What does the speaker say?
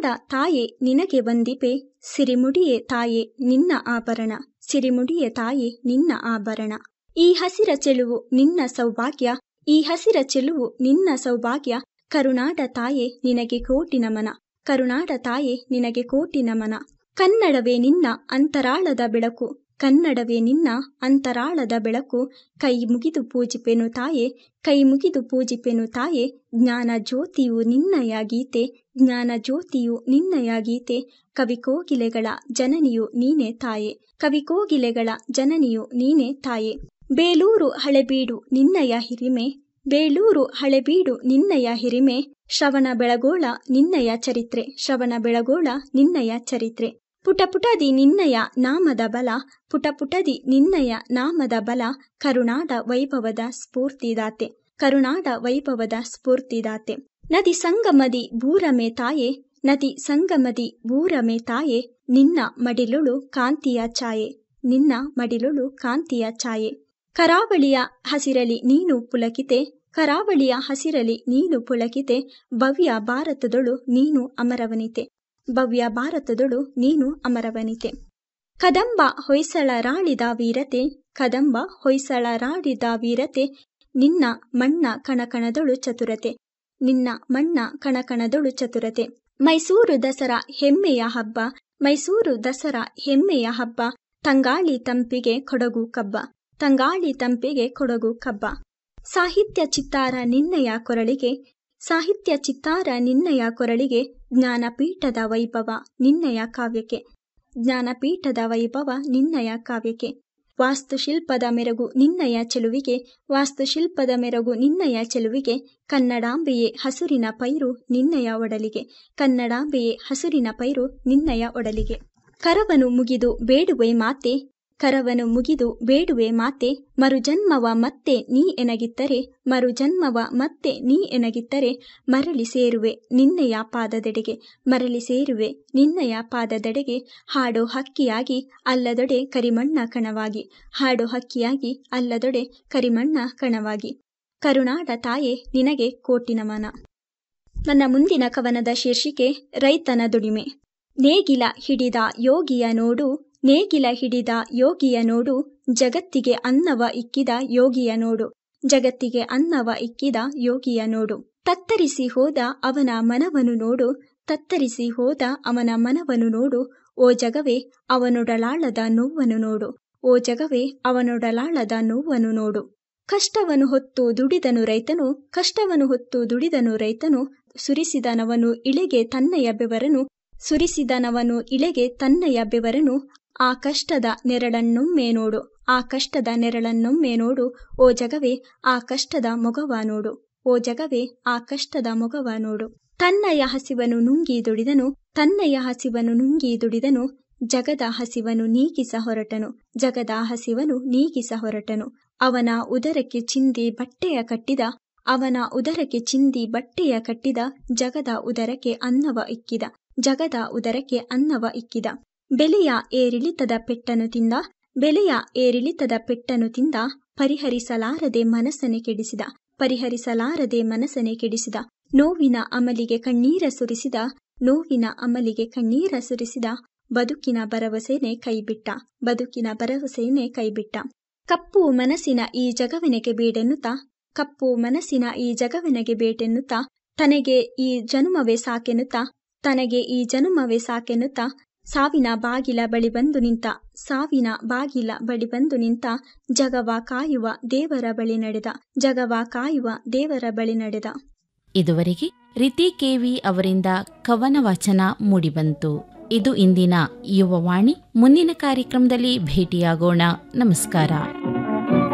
ತಾಯೆ ನಿನಗೆ ವಂದಿಪೆ ಸಿರಿಮುಡಿಯೇ ತಾಯೆ ನಿನ್ನ ಆಭರಣ ಸಿರಿಮುಡಿಯೇ ತಾಯೆ ನಿನ್ನ ಆಭರಣ ಈ ಹಸಿರ ಚೆಲುವು ನಿನ್ನ ಸೌಭಾಗ್ಯ ಈ ಹಸಿರ ಚೆಲುವು ನಿನ್ನ ಸೌಭಾಗ್ಯ ಕರುನಾಡ ತಾಯೆ ನಿನಗೆ ಕೋಟಿ ನಮನ ಕರುನಾಡ ತಾಯೆ ನಿನಗೆ ಕೋಟಿ ನಮನ ಕನ್ನಡವೇ ನಿನ್ನ ಅಂತರಾಳದ ಬೆಳಕು ಕನ್ನಡವೇ ನಿನ್ನ ಅಂತರಾಳದ ಬೆಳಕು ಕೈ ಮುಗಿದು ಪೂಜಿಪೆನು ತಾಯೆ ಕೈ ಮುಗಿದು ಪೂಜಿಪೆನು ತಾಯೆ ಜ್ಞಾನ ಜ್ಯೋತಿಯು ನಿನ್ನಯ ಗೀತೆ ಜ್ಞಾನ ಜ್ಯೋತಿಯು ನಿನ್ನಯ ಗೀತೆ ಕವಿ ಕೋಗಿಲೆಗಳ ಜನನಿಯು ನೀನೆ ತಾಯೆ ಕವಿ ಕೋಗಿಲೆಗಳ ಜನನಿಯು ನೀನೆ ತಾಯೆ ಬೇಲೂರು ಹಳೆಬೀಡು ನಿನ್ನಯ ಹಿರಿಮೆ ಬೇಲೂರು ಹಳೆಬೀಡು ನಿನ್ನಯ ಹಿರಿಮೆ ಶ್ರವಣ ಬೆಳಗೋಳ ನಿನ್ನಯ ಚರಿತ್ರೆ ಶ್ರವಣ ಬೆಳಗೋಳ ನಿನ್ನಯ ಚರಿತ್ರೆ ಪುಟಪುಟದಿ ನಿನ್ನಯ ನಾಮದ ಬಲ ಪುಟಪುಟದಿ ನಿನ್ನಯ ನಾಮದ ಬಲ ಕರುನಾಡ ವೈಭವದ ಸ್ಫೂರ್ತಿದಾತೆ ಕರುನಾಡ ವೈಭವದ ಸ್ಫೂರ್ತಿದಾತೆ ನದಿ ಸಂಗಮದಿ ಬೂರಮೆ ತಾಯೆ ನದಿ ಸಂಗಮದಿ ಬೂರಮೆ ತಾಯೆ ನಿನ್ನ ಮಡಿಲುಳು ಕಾಂತಿಯ ಛಾಯೆ ನಿನ್ನ ಮಡಿಲುಳು ಕಾಂತಿಯ ಛಾಯೆ ಕರಾವಳಿಯ ಹಸಿರಲಿ ನೀನು ಪುಲಕಿತೆ ಕರಾವಳಿಯ ಹಸಿರಲಿ ನೀನು ಪುಳಕಿತೆ ಭವ್ಯ ಭಾರತದೊಳು ನೀನು ಅಮರವನಿತೆ ಭವ್ಯ ಭಾರತದೊಳು ನೀನು ಅಮರವನಿತೆ ಕದಂಬ ಹೊಯ್ಸಳರಾಳಿದ ವೀರತೆ ಕದಂಬ ಹೊಯ್ಸಳರಾಡಿದ ವೀರತೆ ನಿನ್ನ ಮಣ್ಣ ಕಣಕಣದೊಳು ಚತುರತೆ ನಿನ್ನ ಮಣ್ಣ ಕಣಕಣದೊಳು ಚತುರತೆ ಮೈಸೂರು ದಸರಾ ಹೆಮ್ಮೆಯ ಹಬ್ಬ ಮೈಸೂರು ದಸರಾ ಹೆಮ್ಮೆಯ ಹಬ್ಬ ತಂಗಾಳಿ ತಂಪಿಗೆ ಕೊಡಗು ಕಬ್ಬ ತಂಗಾಳಿ ತಂಪಿಗೆ ಕೊಡಗು ಕಬ್ಬ ಸಾಹಿತ್ಯ ಚಿತ್ತಾರ ನಿನ್ನಯ ಕೊರಳಿಗೆ ಸಾಹಿತ್ಯ ಚಿತ್ತಾರ ನಿನ್ನಯ ಕೊರಳಿಗೆ ಜ್ಞಾನಪೀಠದ ವೈಭವ ನಿನ್ನಯ ಕಾವ್ಯಕ್ಕೆ ಜ್ಞಾನಪೀಠದ ವೈಭವ ನಿನ್ನಯ ಕಾವ್ಯಕ್ಕೆ ವಾಸ್ತುಶಿಲ್ಪದ ಮೆರಗು ನಿನ್ನಯ ಚೆಲುವಿಗೆ ವಾಸ್ತುಶಿಲ್ಪದ ಮೆರಗು ನಿನ್ನಯ ಚೆಲುವಿಗೆ ಕನ್ನಡಾಂಬೆಯೇ ಹಸುರಿನ ಪೈರು ನಿನ್ನಯ ಒಡಲಿಗೆ ಕನ್ನಡಾಂಬೆಯೇ ಹಸುರಿನ ಪೈರು ನಿನ್ನಯ ಒಡಲಿಗೆ ಕರವನು ಮುಗಿದು ಬೇಡುವೆ ಮಾತೆ ಕರವನು ಮುಗಿದು ಬೇಡುವೆ ಮಾತೆ ಮರುಜನ್ಮವ ಮತ್ತೆ ನೀ ಎನಗಿತ್ತರೆ ಮರುಜನ್ಮವ ಮತ್ತೆ ನೀ ಎನಗಿತ್ತರೆ ಮರಳಿ ಸೇರುವೆ ನಿನ್ನಯ ಪಾದದೆಡೆಗೆ ಮರಳಿ ಸೇರುವೆ ನಿನ್ನಯ ಪಾದದೆಡೆಗೆ ಹಾಡೋ ಹಕ್ಕಿಯಾಗಿ ಅಲ್ಲದೊಡೆ ಕರಿಮಣ್ಣ ಕಣವಾಗಿ ಹಾಡೋ ಹಕ್ಕಿಯಾಗಿ ಅಲ್ಲದೊಡೆ ಕರಿಮಣ್ಣ ಕಣವಾಗಿ ಕರುನಾಡ ತಾಯೆ ನಿನಗೆ ಕೋಟಿ ನಮನ ನನ್ನ ಮುಂದಿನ ಕವನದ ಶೀರ್ಷಿಕೆ ರೈತನ ದುಡಿಮೆ ನೇಗಿಲ ಹಿಡಿದ ಯೋಗಿಯ ನೋಡು ನೇಗಿಲ ಹಿಡಿದ ಯೋಗಿಯ ನೋಡು ಜಗತ್ತಿಗೆ ಅನ್ನವ ಇಕ್ಕಿದ ಯೋಗಿಯ ನೋಡು ಜಗತ್ತಿಗೆ ಅನ್ನವ ಇಕ್ಕಿದ ಯೋಗಿಯ ನೋಡು ತತ್ತರಿಸಿ ಹೋದ ಅವನ ಮನವನು ನೋಡು ತತ್ತರಿಸಿ ಹೋದ ಅವನ ಮನವನು ನೋಡು ಓ ಜಗವೇ ಅವನೊಡಲಾಳದ ನೋವನ್ನು ನೋಡು ಓ ಜಗವೇ ಅವನೊಡಲಾಳದ ನೋವನ್ನು ನೋಡು ಕಷ್ಟವನ್ನು ಹೊತ್ತು ದುಡಿದನು ರೈತನು ಕಷ್ಟವನ್ನು ಹೊತ್ತು ದುಡಿದನು ರೈತನು ಸುರಿಸಿದನವನು ಇಳೆಗೆ ತನ್ನಯ ಬೆವರನು ಸುರಿಸಿದನವನು ಇಳೆಗೆ ತನ್ನಯ ಬೆವರನು ಆ ಕಷ್ಟದ ನೆರಳನ್ನೊಮ್ಮೆ ನೋಡು ಆ ಕಷ್ಟದ ನೆರಳನ್ನೊಮ್ಮೆ ನೋಡು ಓ ಜಗವೇ ಆ ಕಷ್ಟದ ಮೊಗವ ನೋಡು ಓ ಜಗವೇ ಆ ಕಷ್ಟದ ಮೊಗವ ನೋಡು ತನ್ನಯ ಹಸಿವನು ನುಂಗಿ ದುಡಿದನು ತನ್ನಯ ಹಸಿವನು ನುಂಗಿ ದುಡಿದನು ಜಗದ ಹಸಿವನು ನೀಗಿಸ ಹೊರಟನು ಜಗದ ಹಸಿವನು ನೀಗಿಸ ಹೊರಟನು ಅವನ ಉದರಕ್ಕೆ ಚಿಂದಿ ಬಟ್ಟೆಯ ಕಟ್ಟಿದ ಅವನ ಉದರಕ್ಕೆ ಚಿಂದಿ ಬಟ್ಟೆಯ ಕಟ್ಟಿದ ಜಗದ ಉದರಕ್ಕೆ ಅನ್ನವ ಇಕ್ಕಿದ ಜಗದ ಉದರಕ್ಕೆ ಅನ್ನವ ಇಕ್ಕಿದ ಬೆಲೆಯ ಏರಿಳಿತದ ಪೆಟ್ಟನು ತಿಂದ ಬೆಲೆಯ ಏರಿಳಿತದ ಪೆಟ್ಟನು ತಿಂದ ಪರಿಹರಿಸಲಾರದೆ ಮನಸ್ಸನೆ ಕೆಡಿಸಿದ ಪರಿಹರಿಸಲಾರದೆ ಮನಸ್ಸನೆ ಕೆಡಿಸಿದ ನೋವಿನ ಅಮಲಿಗೆ ಕಣ್ಣೀರ ಸುರಿಸಿದ ನೋವಿನ ಅಮಲಿಗೆ ಕಣ್ಣೀರ ಸುರಿಸಿದ ಬದುಕಿನ ಭರವಸೆನೆ ಕೈಬಿಟ್ಟ ಬದುಕಿನ ಭರವಸೆನೆ ಕೈಬಿಟ್ಟ ಕಪ್ಪು ಮನಸ್ಸಿನ ಈ ಜಗವೆನಗೆ ಬೇಡೆನ್ನುತ್ತಾ ಕಪ್ಪು ಮನಸ್ಸಿನ ಈ ಜಗವೆನಗೆ ಬೇಟೆನ್ನುತ್ತಾ ತನಗೆ ಈ ಜನುಮವೇ ಸಾಕೆನ್ನುತ್ತಾ ತನಗೆ ಈ ಜನುಮವೇ ಸಾಕೆನ್ನುತ್ತಾ ಸಾವಿನ ಬಾಗಿಲ ಬಳಿ ಬಂದು ನಿಂತ ಸಾವಿನ ಬಾಗಿಲ ಬಳಿ ಬಂದು ನಿಂತ ಜಗವ ಕಾಯುವ ದೇವರ ಬಳಿ ನಡೆದ ಜಗವ ಕಾಯುವ ದೇವರ ಬಳಿ ನಡೆದ ಇದುವರೆಗೆ ರಿತಿ ಕೆವಿ ಅವರಿಂದ ಕವನ ವಾಚನ ಮೂಡಿಬಂತು ಇದು ಇಂದಿನ ಯುವವಾಣಿ ಮುಂದಿನ ಕಾರ್ಯಕ್ರಮದಲ್ಲಿ ಭೇಟಿಯಾಗೋಣ ನಮಸ್ಕಾರ